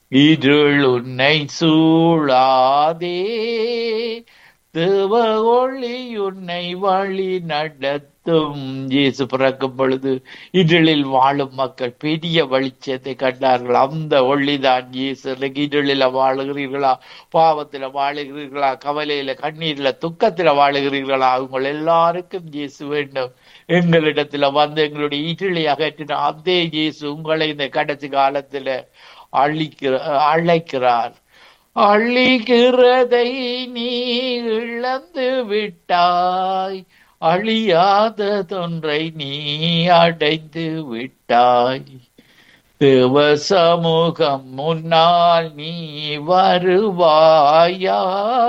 இருள் உன்னை சூழாதே தேவ ஒளி உன்னை வழி நடத்தும் இயேசு பிறக்கும் பொழுது இருளில் வாழும் மக்கள் பெரிய வெளிச்சத்தை கண்டார்கள் அந்த ஒளிதான் இயேசு இன்னைக்கு இருளில வாழுகிறீர்களா பாவத்துல வாழுகிறீர்களா கவலையில கண்ணீர்ல துக்கத்துல வாழுகிறீர்களா உங்கள் எல்லாருக்கும் இயேசு வேண்டும் எங்களிடத்துல வந்து எங்களுடைய இருளை அகற்றின அதே இயேசு உங்களை இந்த கடைசி காலத்துல அழிக்கிற அழைக்கிறார் அழிகிறதை நீ இழந்து விட்டாய் அழியாததொன்றை நீ அடைந்து விட்டாய் தேவ சமூகம் முன்னால் நீ வருவாயா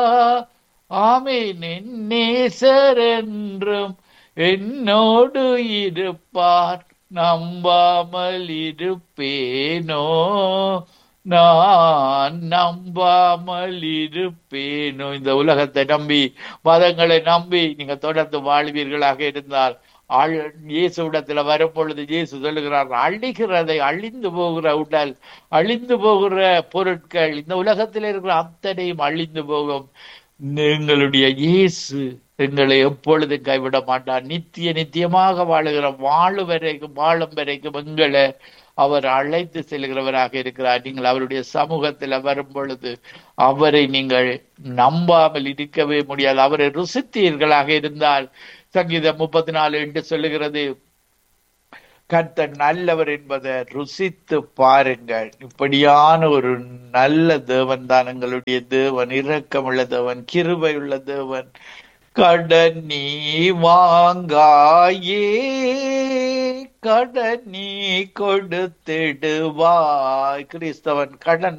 ஆமேன் என் நேசர் என்றும் என்னோடு இருப்பார் நம்பாமல் இருப்பேனோ நான் நம்பாமல் இருப்பேனோ இந்த உலகத்தை நம்பி மதங்களை நம்பி நீங்க தொடர்ந்து வாழ்வீர்களாக இருந்தால் ஆள் இயேசுவிடத்துல வரும் பொழுது இயேசு சொல்லுகிறார் அழிகிறதை அழிந்து போகிற உடல் அழிந்து போகிற பொருட்கள் இந்த உலகத்தில் இருக்கிற அத்தனையும் அழிந்து போகும் எங்களுடைய இயேசு எங்களை எப்பொழுதும் கைவிட மாட்டார் நித்திய நித்தியமாக வாழுகிற வாழு வரைக்கும் வாழும் வரைக்கும் எங்களை அவர் அழைத்து செல்கிறவராக இருக்கிறார் நீங்கள் அவருடைய சமூகத்தில் வரும் பொழுது அவரை நீங்கள் நம்பாமல் இருக்கவே முடியாது அவரை ருசித்தீர்களாக இருந்தால் சங்கீதம் முப்பத்தி நாலு என்று சொல்லுகிறது கர்த்தர் நல்லவர் என்பதை ருசித்து பாருங்கள் இப்படியான ஒரு நல்ல தேவன் தான் எங்களுடைய தேவன் இரக்கமுள்ள தேவன் கிருபை உள்ள தேவன் கடன் நீ வாங்காயே கடன் நீ கொடுத்திடுவாய் கிறிஸ்தவன் கடன்